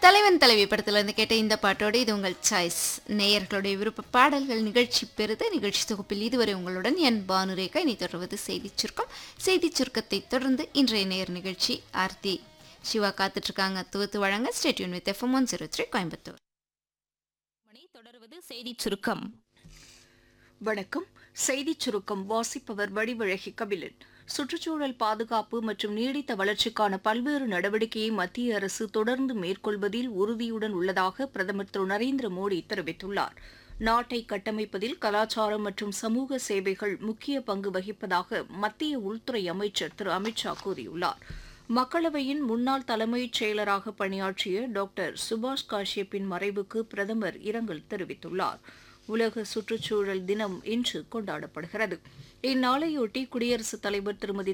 தலைவன் தலைவி படத்துல இருந்து கேட்ட இந்த பாட்டோடு இது உங்கள் சாய்ஸ் நேயர்களுடைய விருப்ப பாடல்கள் நிகழ்ச்சி பெறுத நிகழ்ச்சி தொகுப்பில் இதுவரை உங்களுடன் என் பானுரேகா இனி தொடர்வது செய்தி சுருக்கம் செய்தி சுருக்கத்தை தொடர்ந்து இன்றைய நேர் நிகழ்ச்சி ஆர்த்தி சிவா காத்துட்டு இருக்காங்க துவத்து வழங்க stay tuned with FM one zero three Coimbatore மணி தொடர்வது செய்திச் சுருக்கம் வணக்கம் செய்திச் சுருக்கம் வாசிப்பவர் வடிவழகி கபிலன் சுற்றுச்சூழல் பாதுகாப்பு மற்றும் நீடித்த வளர்ச்சிக்கான பல்வேறு நடவடிக்கையை மத்திய அரசு தொடர்ந்து மேற்கொள்வதில் உறுதியுடன் உள்ளதாக பிரதமர் திரு நரேந்திர மோடி தெரிவித்துள்ளார் நாட்டை கட்டமைப்பதில் கலாச்சாரம் மற்றும் சமூக சேவைகள் முக்கிய பங்கு வகிப்பதாக மத்திய உள்துறை அமைச்சர் திரு அமித்ஷா கூறியுள்ளார் மக்களவையின் முன்னாள் தலைமைச் செயலராக பணியாற்றிய டாக்டர் சுபாஷ் காஷ்யப்பின் மறைவுக்கு பிரதமர் இரங்கல் தெரிவித்துள்ளார் உலக சுற்றுச்சூழல் தினம் இன்று கொண்டாடப்படுகிறது இந்நாளையொட்டி குடியரசுத் தலைவர் திருமதி